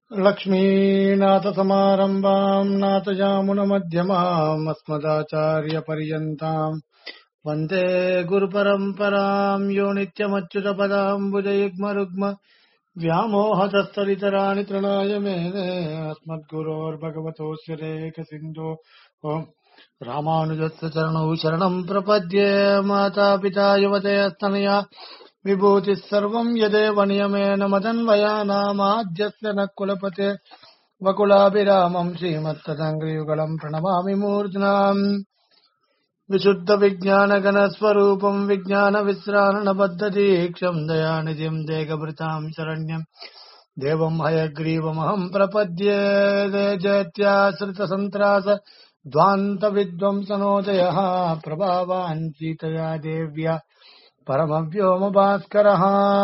लक्ष्मीनाथसमारम्भाम् नाथयामुनमध्यमाम् अस्मदाचार्यपर्यन्ताम् वन्दे गुरुपरम्पराम् यो नित्यमच्युतपदाम्बुजयुग्मरुग्म व्यामोहतस्तरितराणि तृणाय मेने अस्मद्गुरोर्भगवतोऽस्य रेखसिन्धो रामानुजस्य चरणौ शरणम् प्रपद्ये मातापिता युवतयस्तनया विभूतिः सर्वम् यदेव नियमेन मदन्वयानामाद्यस्य न कुलपते वकुलाभिरामम् श्रीमत्तदङ्ग्रियुगलम् प्रणमामि मूर्ध्नाम् विशुद्धविज्ञानगणस्वरूपम् विज्ञानविश्राणबद्धदीक्षम् दयानिधिम् देगभृताम् शरण्यम् देवम् हयग्रीवमहम् प्रपद्ये जयत्याश्रितसन्त्रास ध्वान्तविद्वंसनोदयः प्रभावान् सीतया देव्या परमव्योमभास्करः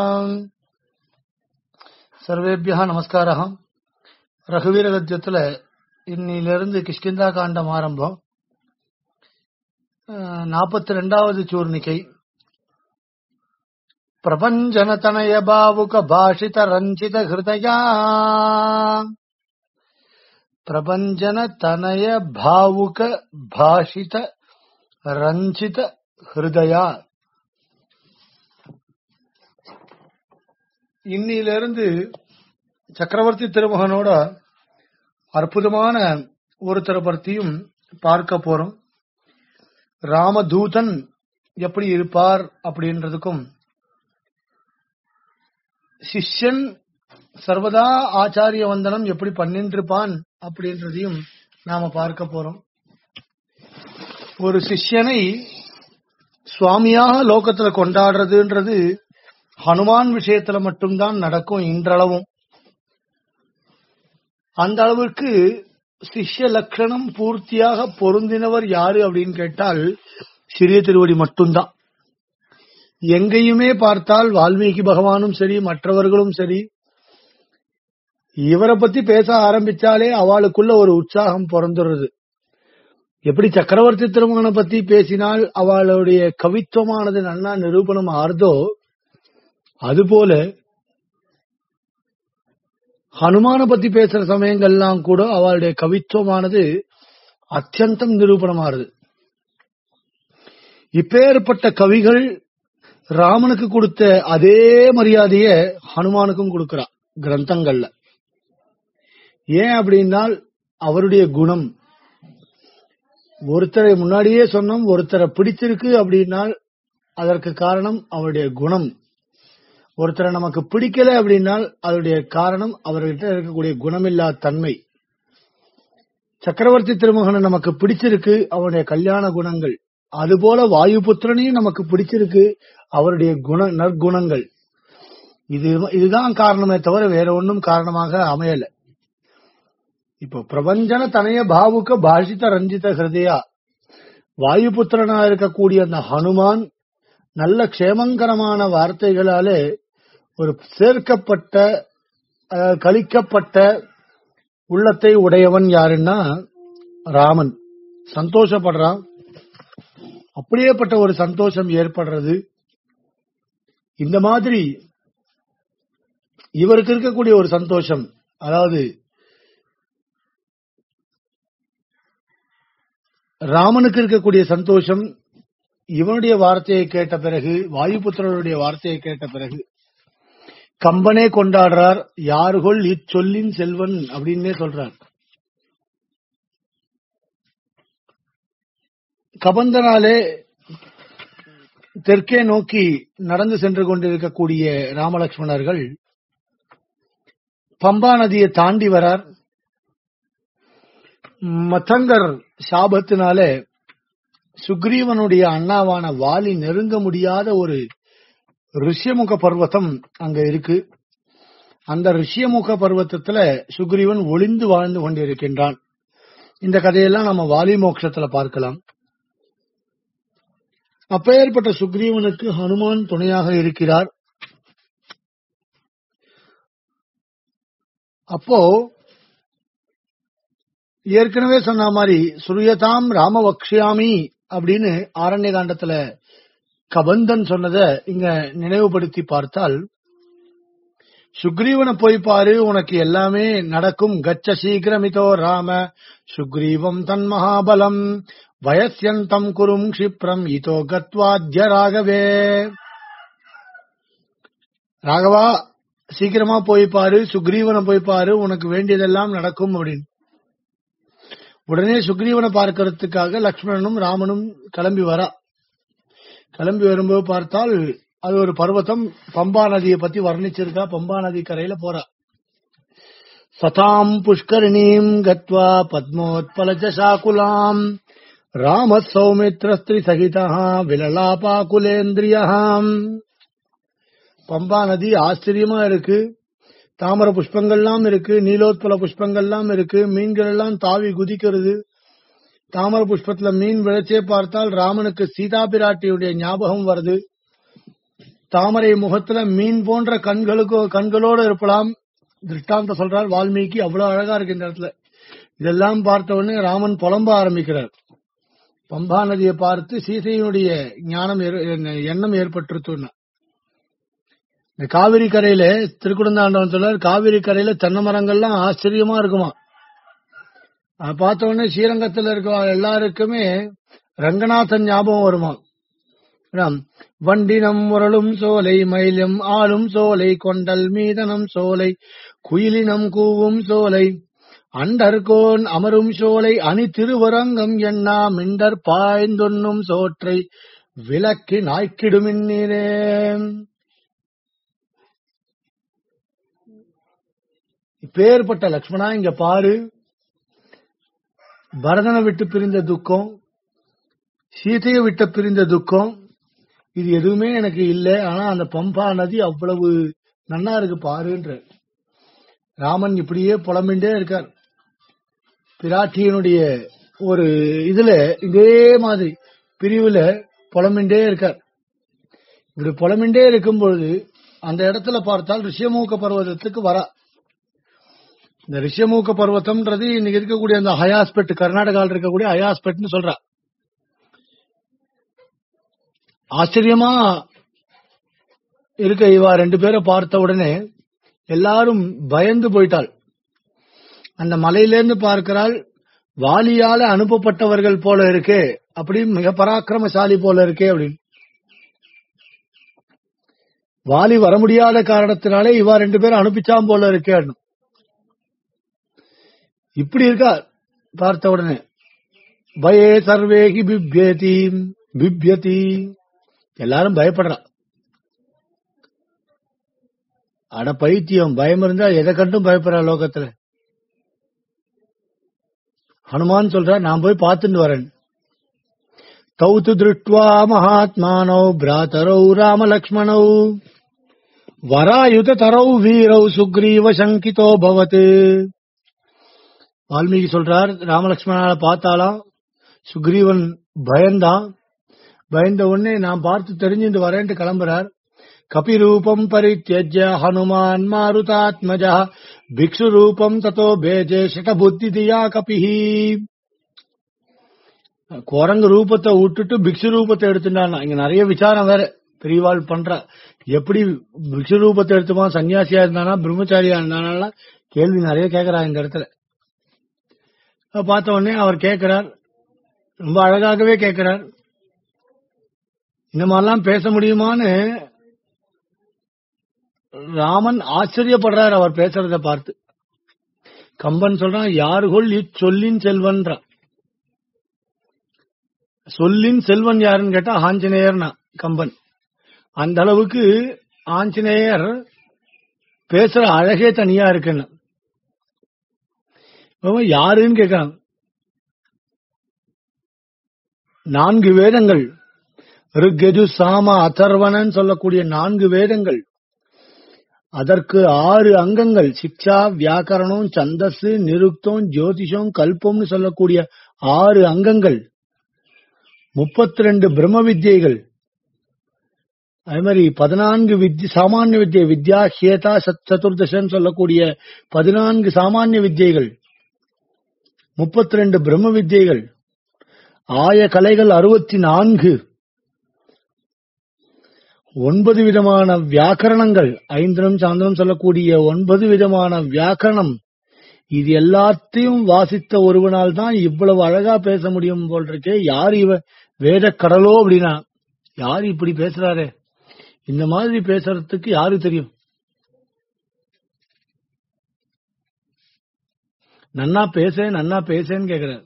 சர்வேபியா நமஸ்காரா ரகுவீர கத்தியத்துல இன்னிலிருந்து கிஷ்கிந்தா காண்டம் ஆரம்பம் நாற்பத்தி ரெண்டாவது சூர்ணிகை பிரபஞ்சனதனய பாவுக பாஷித ரஞ்சித ஹிருதயா பிரபஞ்சன தனய பாவுக பாஷித ரஞ்சித ஹிருதயா இன்னிலிருந்து சக்கரவர்த்தி திருமகனோட அற்புதமான ஒருத்தரை பற்றியும் பார்க்க போறோம் ராமதூதன் எப்படி இருப்பார் அப்படின்றதுக்கும் சிஷ்யன் சர்வதா ஆச்சாரிய வந்தனம் எப்படி பண்ணிட்டு இருப்பான் அப்படின்றதையும் நாம பார்க்க போறோம் ஒரு சிஷ்யனை சுவாமியாக லோகத்துல கொண்டாடுறதுன்றது ஹனுமான் விஷயத்துல மட்டும்தான் நடக்கும் இன்றளவும் அந்த அளவிற்கு சிஷ்ய லட்சணம் பூர்த்தியாக பொருந்தினவர் யாரு அப்படின்னு கேட்டால் சிறிய திருவடி மட்டும்தான் எங்கேயுமே பார்த்தால் வால்மீகி பகவானும் சரி மற்றவர்களும் சரி இவரை பத்தி பேச ஆரம்பிச்சாலே அவளுக்குள்ள ஒரு உற்சாகம் பிறந்துடுறது எப்படி சக்கரவர்த்தி திருமகனை பத்தி பேசினால் அவளுடைய கவித்துவமானது நன்னா நிரூபணம் ஆறுதோ அதுபோல ஹனுமான பத்தி பேசுற சமயங்கள்லாம் கூட அவளுடைய கவித்துவமானது அத்தியந்தம் நிரூபணமாறுது இப்பேற்பட்ட கவிகள் ராமனுக்கு கொடுத்த அதே மரியாதைய ஹனுமானுக்கும் கொடுக்கிறா கிரந்தங்கள்ல ஏன் அப்படின்னால் அவருடைய குணம் ஒருத்தரை முன்னாடியே சொன்னோம் ஒருத்தரை பிடிச்சிருக்கு அப்படின்னால் அதற்கு காரணம் அவருடைய குணம் ஒருத்தரை நமக்கு பிடிக்கல அப்படின்னால் அதனுடைய காரணம் அவர்கிட்ட இருக்கக்கூடிய குணமில்லா தன்மை சக்கரவர்த்தி திருமகனை நமக்கு பிடிச்சிருக்கு அவருடைய கல்யாண குணங்கள் அதுபோல வாயுபுத்திரனையும் நமக்கு பிடிச்சிருக்கு அவருடைய குண நற்குணங்கள் இது இதுதான் காரணமே தவிர வேற ஒன்றும் காரணமாக அமையல இப்போ பிரபஞ்சன தனைய பாவுக்க பாஷித ரஞ்சித ஹிருதயா வாயுபுத்திரனா இருக்கக்கூடிய அந்த ஹனுமான் நல்ல க்ஷேமங்கரமான வார்த்தைகளாலே ஒரு சேர்க்கப்பட்ட கழிக்கப்பட்ட உள்ளத்தை உடையவன் யாருன்னா ராமன் சந்தோஷப்படுறான் அப்படியேப்பட்ட ஒரு சந்தோஷம் ஏற்படுறது இந்த மாதிரி இவருக்கு இருக்கக்கூடிய ஒரு சந்தோஷம் அதாவது ராமனுக்கு இருக்கக்கூடிய சந்தோஷம் இவனுடைய வார்த்தையை கேட்ட பிறகு வாயுபுத்திரனுடைய வார்த்தையை கேட்ட பிறகு கம்பனே கொண்டாடுறார் யாருகொள் இச்சொல்லின் செல்வன் அப்படின்னே சொல்றார் கபந்தனாலே தெற்கே நோக்கி நடந்து சென்று கொண்டிருக்கக்கூடிய ராமலட்சுமணர்கள் பம்பா நதியை தாண்டி வரார் மத்தங்கர் சாபத்தினாலே சுக்ரீவனுடைய அண்ணாவான வாலி நெருங்க முடியாத ஒரு ரிஷ்யமுக பர்வதம் அங்க இருக்கு அந்த ரிஷ்யமுக பர்வத்தத்துல சுக்ரீவன் ஒளிந்து வாழ்ந்து கொண்டிருக்கின்றான் இந்த கதையெல்லாம் நம்ம வாலி மோட்சத்துல பார்க்கலாம் அப்பேற்பட்ட சுக்ரீவனுக்கு ஹனுமான் துணையாக இருக்கிறார் அப்போ ஏற்கனவே சொன்ன மாதிரி சுரியதாம் ராமவக்ஷியாமி அப்படின்னு ஆரண்ய காண்டத்துல கபந்தன் சொன்னதை இங்க நினைவுபடுத்தி பார்த்தால் சுக்ரீவனை போய் பாரு உனக்கு எல்லாமே நடக்கும் கச்ச சீக்கிரமிதோ ராம சுக்ரீவம் தன் மகாபலம் வயஸ்யந்தம் குரும் க்ஷிப்ரம் இதோ கத்வாத்ய ராகவே ராகவா சீக்கிரமா போய் பாரு சுக்ரீவனை போய் பாரு உனக்கு வேண்டியதெல்லாம் நடக்கும் அப்படின்னு உடனே சுக்ரீவனை பார்க்கறதுக்காக லக்ஷ்மணனும் ராமனும் கிளம்பி வரா கிளம்பி வரும்போது பார்த்தால் அது ஒரு பர்வதம் பம்பா நதியை பத்தி வர்ணிச்சிருக்கா பம்பா நதி கரையில போறா சதாம் புஷ்கரிணீம் கத்வா பத்மோத்பலஜ சாகுலாம் ராம சௌமித்ரஸ்திரி சகிதா விலலாபாகுலேந்திரியாம் பம்பா நதி ஆச்சரியமா இருக்கு தாமர புஷ்பங்கள்லாம் இருக்கு நீலோத்பல புஷ்பங்கள்லாம் இருக்கு மீன்கள் எல்லாம் தாவி குதிக்கிறது தாமர புஷ்பத்துல மீன் விளைச்சே பார்த்தால் ராமனுக்கு சீதா பிராட்டியுடைய ஞாபகம் வருது தாமரை முகத்துல மீன் போன்ற கண்களுக்கு கண்களோடு இருப்பலாம் திருஷ்டாந்த சொல்றார் வால்மீகி அவ்வளவு அழகா இருக்கு இந்த இடத்துல இதெல்லாம் பார்த்த உடனே ராமன் புலம்ப ஆரம்பிக்கிறார் பம்பா நதியை பார்த்து சீதையினுடைய ஞானம் ஏற்- எண்ணம் ஏற்பட்டுருத்துன்னா இந்த காவிரி கரையில திருக்குடந்தாண்டவன் சொல்றார் காவிரி கரையில தென்னை மரங்கள்லாம் ஆச்சரியமா இருக்குமா அதை பார்த்த உடனே ஸ்ரீரங்கத்துல இருக்க எல்லாருக்குமே ரங்கநாதன் ஞாபகம் வருமா ஆம். வண்டினம் முரளும் சோலை மயிலும் ஆளும் சோலை கொண்டல் மீதனம் சோலை குயிலினம் கூவும் சோலை அண்டர்கோன் அமரும் சோலை அணி திருவரங்கம் எண்ணா மிண்டர் பாய்ந்தொன்னும் சோற்றை விளக்கி நாய்க்கிடுமின்னீரே இப்பேற்பட்ட லக்ஷ்மணா இங்க பாரு பரதனை விட்டு பிரிந்த துக்கம் சீதையை விட்டு பிரிந்த துக்கம் இது எதுவுமே எனக்கு இல்ல ஆனா அந்த பம்பா நதி அவ்வளவு நன்னா இருக்கு பாருன்ற ராமன் இப்படியே புலம்பிண்டே இருக்கார் பிராட்டியனுடைய ஒரு இதுல இதே மாதிரி பிரிவுல புலம்பிண்டே இருக்கார் இப்படி புலம்பிண்டே இருக்கும் பொழுது அந்த இடத்துல பார்த்தால் ரிஷியமூக்க பர்வதத்துக்கு வரா இந்த ரிஷியமூக்க பர்வதம்ன்றது இன்னைக்கு இருக்கக்கூடிய அந்த ஹயாஸ்பெட் கர்நாடகாவில் இருக்கக்கூடிய ஹயாஸ்பெட்னு சொல்றா ஆச்சரியமா இருக்க இவா ரெண்டு பேரை பார்த்த உடனே எல்லாரும் பயந்து போயிட்டாள் அந்த மலையிலேருந்து பார்க்கிறாள் வாலியால அனுப்பப்பட்டவர்கள் போல இருக்கே அப்படி மிக பராக்கிரமசாலி போல இருக்கே அப்படின்னு வாலி வர முடியாத காரணத்தினாலே இவா ரெண்டு பேரும் அனுப்பிச்சாம் போல இருக்கே அப்படின்னு. இப்படி இருக்கா பார்த்த உடனே பயே சர்வேகி பிப்யதி பிப்யதி எல்லாரும் பயப்படுறா அட பைத்தியம் பயம் இருந்தா எதை கண்டும் பயப்படுறா லோகத்துல ஹனுமான் சொல்றா நான் போய் பார்த்துட்டு வரேன் தௌத்து திருஷ்டுவா மகாத்மானோ பிராதரௌ ராமலக்ஷ்மணௌ வராயுத தரௌ வீரௌ சுக்ரீவ சங்கிதோ பவத் வால்மீகி சொல்றார் ராமலக்ஷ்மணால பார்த்தாலாம் சுக்ரீவன் பயந்தான் பயந்த உடனே நான் பார்த்து தெரிஞ்சுட்டு வரேன்ட்டு கிளம்புறார் கபிரூபம் பரித்தியஜ்ய ஹனுமான் மாருதாத்மஜா பிக்ஷு ரூபம் தத்தோ பேஜே புத்தி தியா கபிஹி குரங்கு ரூபத்தை விட்டுட்டு பிக்ஷு ரூபத்தை எடுத்துட்டான் இங்க நிறைய விசாரம் வேற பெரியவாள் பண்றா எப்படி பிக்ஷு ரூபத்தை எடுத்துப்பான் சன்னியாசியா இருந்தானா பிரம்மச்சாரியா இருந்தானா கேள்வி நிறைய கேக்குறா இந்த இடத்துல அப்ப பார்த்த உடனே அவர் கேட்கிறார் ரொம்ப அழகாகவே கேட்கிறார் இந்த மாதிரிலாம் பேச முடியுமான்னு ராமன் ஆச்சரியப்படுறார் அவர் பேசுறத பார்த்து கம்பன் சொல்றான் யாருகொள் இச்சொல்லின் செல்வன்றான் சொல்லின் செல்வன் யாருன்னு கேட்டா ஆஞ்சநேயர்னா கம்பன் அந்த அளவுக்கு ஆஞ்சநேயர் பேசுற அழகே தனியா இருக்குன்னு அவன் யாருன்னு கேட்கிறான் நான்கு வேதங்கள் ருக்கெஜு சாம அதர்வனன் சொல்லக்கூடிய நான்கு வேதங்கள் அதற்கு ஆறு அங்கங்கள் சிக்ஷா வியாக்கரணம் சந்தஸ் நிருக்தம் ஜோதிஷம் கல்பம்னு சொல்லக்கூடிய ஆறு அங்கங்கள் முப்பத்தி ரெண்டு பிரம்ம வித்யைகள் அதே மாதிரி பதினான்கு வித்ய சாமானிய வித்யை வித்யா ஹேதா சத் சதுர்தசன்னு சொல்லக்கூடிய பதினான்கு சாமானிய வித்யைகள் முப்பத்தி ரெண்டு பிரம்ம வித்யைகள் ஆய கலைகள் அறுபத்தி நான்கு ஒன்பது விதமான வியாக்கரணங்கள் ஐந்திரம் சாந்திரம் சொல்லக்கூடிய ஒன்பது விதமான வியாக்கரணம் இது எல்லாத்தையும் வாசித்த ஒருவனால் தான் இவ்வளவு அழகா பேச முடியும் போல் இருக்கே யார் இவ வேத கடலோ அப்படின்னா யார் இப்படி பேசுறாரே இந்த மாதிரி பேசுறதுக்கு யாரு தெரியும் நன்னா பேசேன் நன்னா பேசேன்னு கேக்குறாரு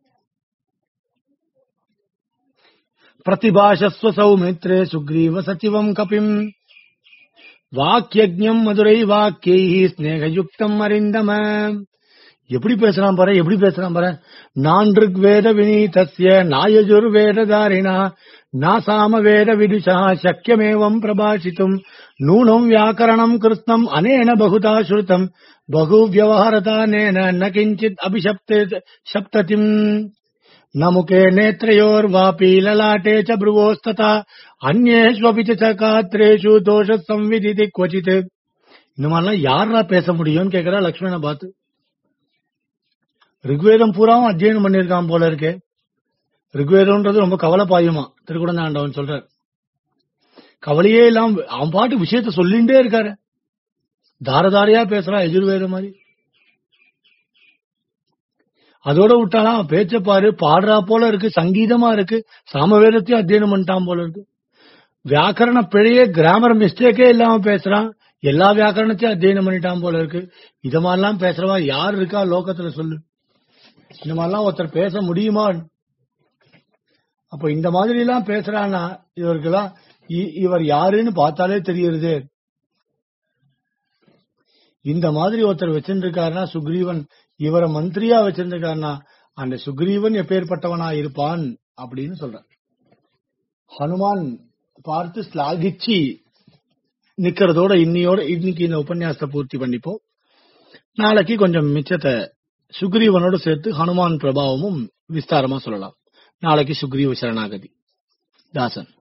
பிரதிபாஷஸ்வ சௌமித்ரே சுக்ரீவ சச்சிவம் கபிம் வாக்கியஜம் மதுரை வாக்கியை ஸ்நேகயுக்தம் அறிந்தம எப்படி பேசுறான் பாரு எப்படி பேசுறான் பாரு நான் ருக்வேத வினீதஸ்ய நாயஜுர் வேததாரிணா நாசாம வேத விதுஷா சக்கியமேவம் பிரபாஷித்தும் நூனம் வியாக்கரணம் கிருஷ்ணம் அனேன பகுதா ஸ்ருதம் பகு வியவஹரதானேன ந கிஞ்சித் அபிஷப்தே சப்ததிம் न मुखे नेत्रयोर्वापि ललाटे च भ्रुवोस्तथा अन्येष्वपि च சகாத்ரேஷு தோஷ சம்விதிதி क्वचित् இந்த மாதிரிலாம் யாரா பேச முடியும்னு கேக்குறா லக்ஷ்மணனை பார்த்து ரிக்வேதம் பூராவும் அத்தியனம் பண்ணிருக்கான் போல இருக்கே ரிக்வேதம்ன்றது ரொம்ப கவலை பாயுமா திருக்குடந்தாண்டவன் சொல்றார் கவலையே இல்லாம அவன் பாட்டு விஷயத்த சொல்லிண்டே இருக்காரு தாரதாரியா பேசுறான் எஜுர்வேதம் மாதிரி அதோட விட்டாலாம் பேச்ச பாரு பாடுறா போல இருக்கு சங்கீதமா இருக்கு சாமவேதத்தையும் அத்தியனம் பண்ணிட்டான் போல இருக்கு வியாக்கரண பிழையே கிராமர் மிஸ்டேக்கே இல்லாம பேசுறான் எல்லா வியாக்கரணத்தையும் அத்தியனம் பண்ணிட்டான் போல இருக்கு இத மாதிரிலாம் பேசுறவா யார் இருக்கா லோகத்துல சொல்லு இந்த மாதிரிலாம் ஒருத்தர் பேச முடியுமா அப்ப இந்த மாதிரி எல்லாம் பேசுறான்னா இவருக்கெல்லாம் இ- இவர் யாருன்னு பார்த்தாலே தெரியுது இந்த மாதிரி ஒருத்தர் வச்சிருக்காருன்னா சுக்ரீவன் இவரை மந்திரியா வச்சிருந்திருக்காருன்னா அந்த சுக்ரீவன் எப்பேற்பட்டவனா இருப்பான் அப்படின்னு சொல்றார் ஹனுமான் பார்த்து ஸ்லாகிச்சு நிக்கிறதோட இன்னியோட இன்னைக்கு இந்த உபன்யாசத்தை பூர்த்தி பண்ணிப்போம் நாளைக்கு கொஞ்சம் மிச்சத்தை சுக்ரீவனோட சேர்த்து ஹனுமான் பிரபாவமும் விஸ்தாரமா சொல்லலாம் நாளைக்கு சுக்ரீவ சரணாகதி தாசன்